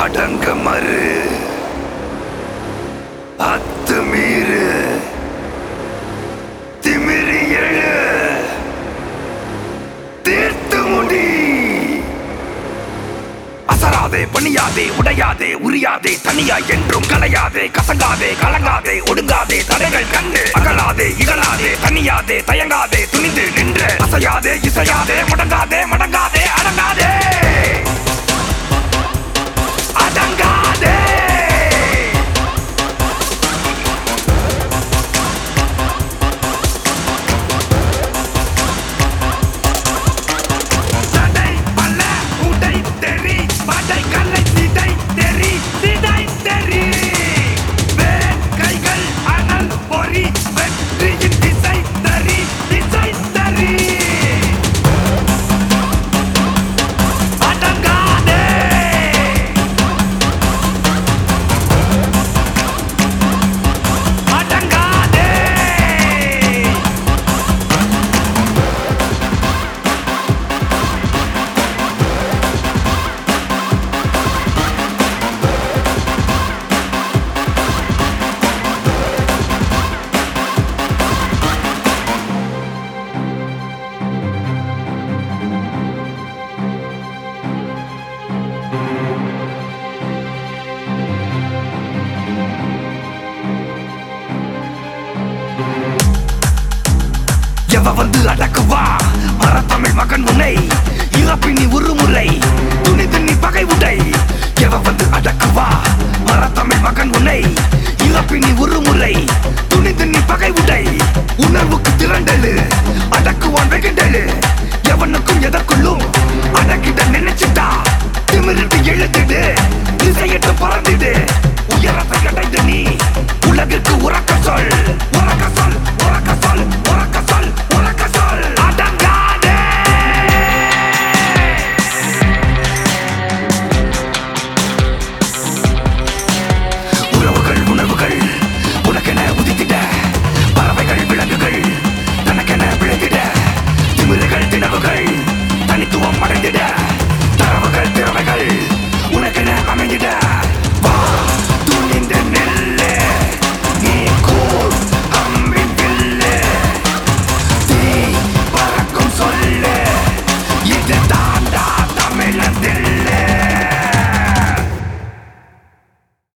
அடங்க மறு அத்துமீறு திமிரி எழு தீர்த்து முடி அசராதே பணியாதே உடையாதே உரியாதே தனியா என்றும் கலையாதே கசங்காதே கலங்காதே ஒடுங்காதே தடைகள் கண்டு அகலாதே இகழாதே தனியாதே தயங்காதே துணிந்து நின்று அசையாதே இசையாதே முடங்காதே மடங்காதே அடங்காதே அடங்காதே தடை பல்ல உடை தெறி படை கல்லை சிதை தெறி சிதை தெறி வேல் கைகள் அனல் பொறி வெற்றியின் திசை தறி திசை தறி அடங்காதே அடங்காதே எவ வந்து அடக்குவா மரத்தமிழ் மகன் உன்னை இறப்பினி உருமுறை துணிந்து நீ பகை உடை எவ வந்து அடக்குவா மரத்தமிழ் மகன் உன்னை இறப்பினி உருமுறை துணிந்து நீ பகை உடை உணர்வுக்கு திரண்டலு